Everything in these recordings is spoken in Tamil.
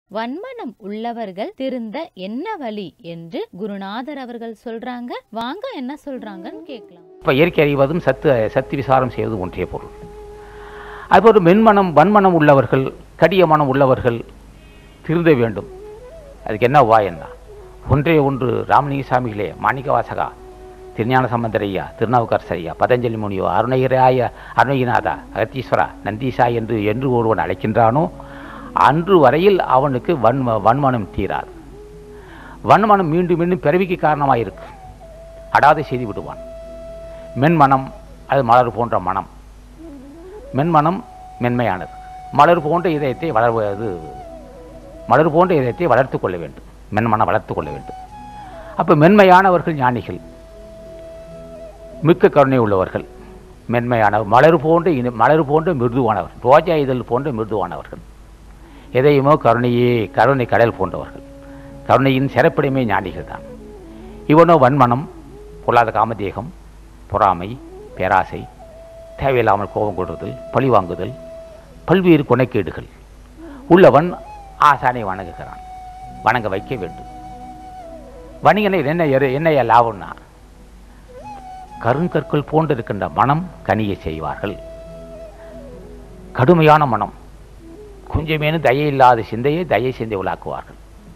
வன்மனம் உள்ளவர்கள் திருந்த என்ன வழி என்று குருநாதர் அவர்கள் சொல்றாங்க வாங்க என்ன சொல்றாங்கன்னு கேட்கலாம் இப்போ இயற்கை அறிவதும் சத்து சத்து விசாரம் செய்வது ஒன்றே பொருள் அதுபோல் மென்மனம் வன்மனம் உள்ளவர்கள் கடிய மனம் உள்ளவர்கள் திருந்த வேண்டும் அதுக்கு என்ன உபாயம்னா ஒன்றே ஒன்று ராமலிங்க சாமிகளே மாணிக்க வாசகா திருஞான சம்பந்தர் ஐயா திருநாவுக்கரசர் ஐயா பதஞ்சலி முனியோ அருணகிராய அருணகிநாதா அகத்தீஸ்வரா நந்தீசா என்று என்று ஒருவன் அழைக்கின்றானோ அன்று வரையில் அவனுக்கு வன்ம வன்மனம் தீராது வன்மனம் மீண்டும் மீண்டும் பிறவிக்கு காரணமாக இருக்கு அடாதை செய்து விடுவான் மென்மனம் அது மலர் போன்ற மனம் மென்மனம் மென்மையானது மலர் போன்ற இதயத்தை வளர்வது மலர் போன்ற இதயத்தை வளர்த்து கொள்ள வேண்டும் மென்மனம் வளர்த்து கொள்ள வேண்டும் அப்போ மென்மையானவர்கள் ஞானிகள் மிக்க கருணை உள்ளவர்கள் மென்மையான மலர் போன்ற இன மலர் போன்ற மிருதுவானவர் ரோஜா இதழ் போன்ற மிருதுவானவர்கள் எதையுமோ கருணையே கருணை கடல் போன்றவர்கள் கருணையின் சிறப்பிடமே ஞானிகள் தான் இவனோ வன்மனம் பொல்லாத காமதேகம் பொறாமை பேராசை தேவையில்லாமல் கோபம் கொள்ளுதல் பழி வாங்குதல் பல்வேறு குணக்கேடுகள் உள்ளவன் ஆசானை வணங்குகிறான் வணங்க வைக்க வேண்டும் வணிகனை என்ன எரு- என்ன லாபம்னா கருங்கற்கள் போன்று இருக்கின்ற மனம் கனிய செய்வார்கள் கடுமையான மனம் கொஞ்சமேனும் தயை இல்லாத சிந்தையை தயை சிந்தை உலாக்குவார்கள்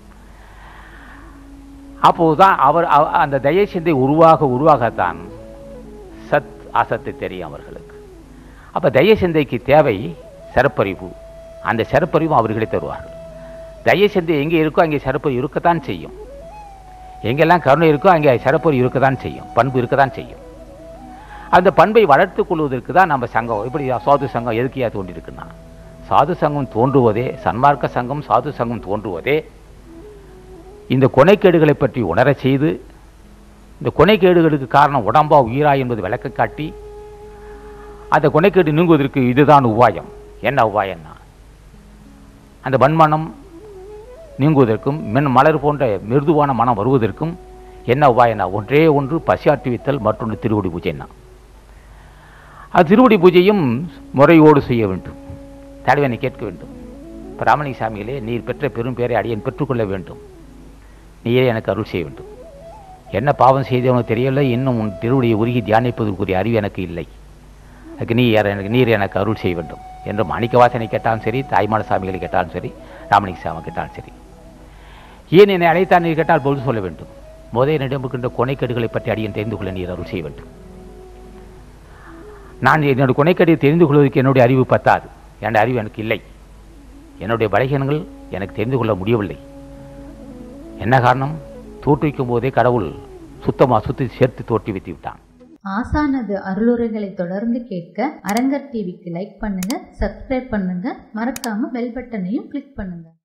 அப்போதுதான் அவர் அவ- அந்த தயை சிந்தை உருவாக உருவாகத்தான் சத் அசத்து தெரியும் அவர்களுக்கு அப்போ தய சிந்தைக்கு தேவை சிறப்பறிவு அந்த சிறப்பறிவும் அவர்களே தருவார்கள் தய சிந்தை எங்கே இருக்கோ அங்கே சிறப்பு இருக்கத்தான் செய்யும் எங்கெல்லாம் கருணை இருக்கோ அங்கே சிறப்பறிவு இருக்கத்தான் செய்யும் பண்பு இருக்கத்தான் செய்யும் அந்த பண்பை வளர்த்துக் கொள்வதற்கு தான் நம்ம சங்கம் இப்படி சாது சங்கம் எதுக்கியா தோன்றியிருக்குன்னா சாது சங்கம் தோன்றுவதே சன்மார்க்க சங்கம் சாது சங்கம் தோன்றுவதே இந்த கொனைக்கேடுகளை பற்றி உணரச் செய்து இந்த கொனைக்கேடுகளுக்கு காரணம் உடம்பா உயிரா என்பது விளக்க காட்டி அந்த கொனைக்கேடு நீங்குவதற்கு இதுதான் உபாயம் என்ன உபாயம்னா அந்த வன்மனம் நீங்குவதற்கும் மென் மலர் போன்ற மிருதுவான மனம் வருவதற்கும் என்ன உபாயம்னா ஒன்றே ஒன்று பசியாற்றுவித்தல் மற்றொன்று திருவடி பூஜைன்னா அது திருவடி பூஜையும் முறையோடு செய்ய வேண்டும் தலைவனை கேட்க வேண்டும் இப்போ ராமலிங்க சாமிகளே நீர் பெற்ற பெரும் பேரை அடியேன் பெற்றுக்கொள்ள வேண்டும் நீரே எனக்கு அருள் செய்ய வேண்டும் என்ன பாவம் செய்தவனோ தெரியவில்லை இன்னும் உன் திருவடியை உருகி தியானிப்பதற்குரிய அறிவு எனக்கு இல்லை அதுக்கு நீ யார் எனக்கு நீர் எனக்கு அருள் செய்ய வேண்டும் என்று மாணிக்கவாசனை கேட்டாலும் சரி தாய்மான சாமிகளை கேட்டாலும் சரி ராமலிங்க சாமி கேட்டாலும் சரி ஏன் என்னை அழைத்தான் நீர் கேட்டால் பொழுது சொல்ல வேண்டும் முதல் நிடம்புகின்ற கொனைக்கேடுகளை பற்றி அடியேன் தெரிந்து கொள்ள நீர் அருள் செய்ய வேண்டும் நான் என்னுடைய கொனைக்கடியை தெரிந்து கொள்வதற்கு என்னுடைய அறிவு பத்தாது என்னுடைய அறிவு எனக்கு இல்லை என்னுடைய பலகீனங்கள் எனக்கு தெரிந்து கொள்ள முடியவில்லை என்ன காரணம் தோற்றுவிக்கும் போதே கடவுள் சுத்தமாக சுத்தி சேர்த்து தோற்றுவித்து விட்டான் ஆசானது அருளுரைகளை தொடர்ந்து கேட்க அரங்கர் டிவிக்கு லைக் பண்ணுங்க சப்ஸ்கிரைப் பண்ணுங்க மறக்காம பெல் பட்டனையும் கிளிக் பண்ணுங்க